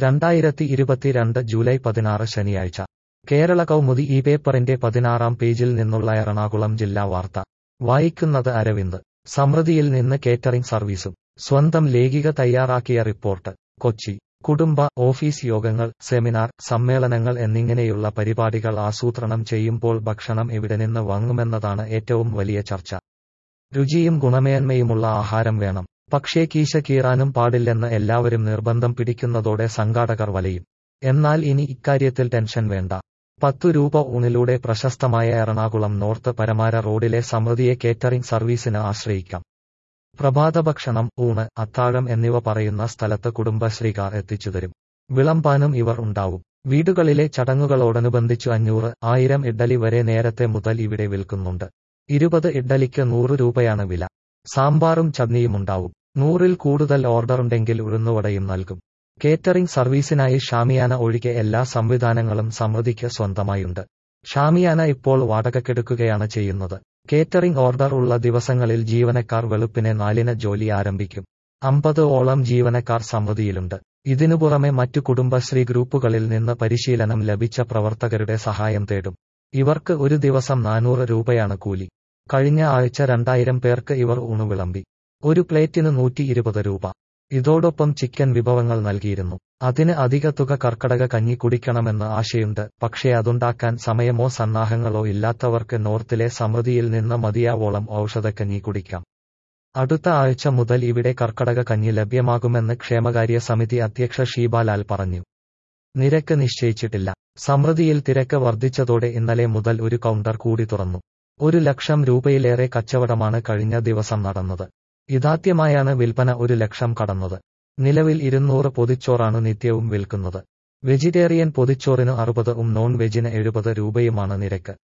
രണ്ടായിരത്തി ഇരുപത്തിരണ്ട് ജൂലൈ പതിനാറ് ശനിയാഴ്ച കേരള കൗമുദി ഈ പേപ്പറിന്റെ പതിനാറാം പേജിൽ നിന്നുള്ള എറണാകുളം ജില്ലാ വാർത്ത വായിക്കുന്നത് അരവിന്ദ് സമൃദ്ധിയിൽ നിന്ന് കേറ്ററിംഗ് സർവീസും സ്വന്തം ലേഖിക തയ്യാറാക്കിയ റിപ്പോർട്ട് കൊച്ചി കുടുംബ ഓഫീസ് യോഗങ്ങൾ സെമിനാർ സമ്മേളനങ്ങൾ എന്നിങ്ങനെയുള്ള പരിപാടികൾ ആസൂത്രണം ചെയ്യുമ്പോൾ ഭക്ഷണം എവിടെ നിന്ന് വാങ്ങുമെന്നതാണ് ഏറ്റവും വലിയ ചർച്ച രുചിയും ഗുണമേന്മയുമുള്ള ആഹാരം വേണം പക്ഷേ കീശ കീറാനും പാടില്ലെന്ന് എല്ലാവരും നിർബന്ധം പിടിക്കുന്നതോടെ സംഘാടകർ വലയും എന്നാൽ ഇനി ഇക്കാര്യത്തിൽ ടെൻഷൻ വേണ്ട പത്തു രൂപ ഊണിലൂടെ പ്രശസ്തമായ എറണാകുളം നോർത്ത് പരമാര റോഡിലെ സമൃദ്ധിയെ കേറ്ററിംഗ് സർവീസിന് ആശ്രയിക്കാം പ്രഭാതഭക്ഷണം ഊണ് അത്താഴം എന്നിവ പറയുന്ന സ്ഥലത്ത് കുടുംബശ്രീകാർ എത്തിച്ചുതരും വിളമ്പാനും ഇവർ ഉണ്ടാവും വീടുകളിലെ ചടങ്ങുകളോടനുബന്ധിച്ചു അഞ്ഞൂറ് ആയിരം ഇഡ്ഡലി വരെ നേരത്തെ മുതൽ ഇവിടെ വിൽക്കുന്നുണ്ട് ഇരുപത് ഇഡ്ഡലിക്ക് നൂറ് രൂപയാണ് വില സാമ്പാറും ചട്നിയുമുണ്ടാവും നൂറിൽ കൂടുതൽ ഓർഡറുണ്ടെങ്കിൽ ഉഴുന്നുവടയും നൽകും കേറ്ററിംഗ് സർവീസിനായി ഷാമിയാന ഒഴികെ എല്ലാ സംവിധാനങ്ങളും സമൃദ്ധിക്ക് സ്വന്തമായുണ്ട് ഷാമിയാന ഇപ്പോൾ വാടകക്കെടുക്കുകയാണ് ചെയ്യുന്നത് കേറ്ററിംഗ് ഓർഡർ ഉള്ള ദിവസങ്ങളിൽ ജീവനക്കാർ വെളുപ്പിനെ നാലിന് ജോലി ആരംഭിക്കും അമ്പത് ഓളം ജീവനക്കാർ സമൃദ്ധിയിലുണ്ട് ഇതിനു പുറമെ മറ്റു കുടുംബശ്രീ ഗ്രൂപ്പുകളിൽ നിന്ന് പരിശീലനം ലഭിച്ച പ്രവർത്തകരുടെ സഹായം തേടും ഇവർക്ക് ഒരു ദിവസം നാനൂറ് രൂപയാണ് കൂലി കഴിഞ്ഞ ആഴ്ച രണ്ടായിരം പേർക്ക് ഇവർ ഊണുവിളമ്പി ഒരു പ്ലേറ്റിന് നൂറ്റി ഇരുപത് രൂപ ഇതോടൊപ്പം ചിക്കൻ വിഭവങ്ങൾ നൽകിയിരുന്നു അതിന് അധിക തുക കർക്കടക കഞ്ഞി കുടിക്കണമെന്ന് ആശയുണ്ട് പക്ഷേ അതുണ്ടാക്കാൻ സമയമോ സന്നാഹങ്ങളോ ഇല്ലാത്തവർക്ക് നോർത്തിലെ സമൃദ്ധിയിൽ നിന്ന് മതിയാവോളം ഔഷധക്കഞ്ഞി കുടിക്കാം അടുത്ത ആഴ്ച മുതൽ ഇവിടെ കർക്കടക കഞ്ഞി ലഭ്യമാകുമെന്ന് ക്ഷേമകാര്യ സമിതി അധ്യക്ഷ ഷീബാലാൽ പറഞ്ഞു നിരക്ക് നിശ്ചയിച്ചിട്ടില്ല സമൃദ്ധിയിൽ തിരക്ക് വർദ്ധിച്ചതോടെ ഇന്നലെ മുതൽ ഒരു കൗണ്ടർ കൂടി തുറന്നു ഒരു ലക്ഷം രൂപയിലേറെ കച്ചവടമാണ് കഴിഞ്ഞ ദിവസം നടന്നത് ഇതാദ്യമായാണ് വിൽപ്പന ഒരു ലക്ഷം കടന്നത് നിലവിൽ ഇരുന്നൂറ് പൊതിച്ചോറാണ് നിത്യവും വിൽക്കുന്നത് വെജിറ്റേറിയൻ പൊതിച്ചോറിന് അറുപത് ഉം നോൺ വെജിന് എഴുപത് രൂപയുമാണ് നിരക്ക്